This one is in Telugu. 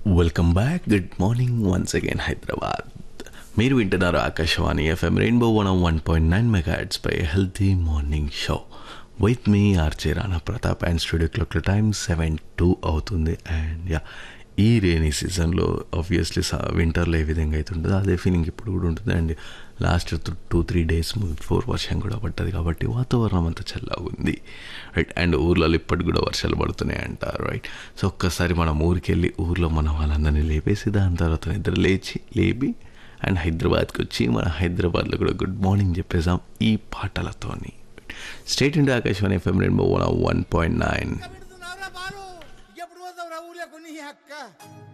welcome back good morning once again Hyderabad మీరు వింటున్నారు Akashvani FM rainbow one one point nine mega పై healthy morning show with me ఆర్చే Rana Pratap and studio clock time seven two అవుతుంది అండ్ యా ఈ రేనీ సీజన్లో ఆబ్వియస్లీ వింటర్లో ఏ విధంగా అయితే ఉంటుందో అదే ఫీలింగ్ ఇప్పుడు కూడా ఉంటుంది and last two three days four వర్షం కూడా పడ్డది కాబట్టి వాతావరణం అంతా చల్లగా ఉంది రైట్ అండ్ ఊర్లలో ఇప్పటికి కూడా వర్షాలు పడుతున్నాయి అంటారు రైట్ సో ఒక్కసారి మనం ఊరికి వెళ్ళి ఊర్లో మన వాళ్ళందరినీ లేపేసి దాని తర్వాత నిద్ర లేచి లేపి అండ్ హైదరాబాద్కి వచ్చి మన హైదరాబాద్లో కూడా గుడ్ మార్నింగ్ చెప్పేసాం ఈ పాటలతోని స్టేట్ ఇండియా ఆకాశవాణి ఎఫ్ఎం రెండు వన్ వన్ పాయింట్ నైన్ పెడుతున్నావురా బాలు ఎప్పుడు పోతావురా ఊర్లో కొన్ని అక్క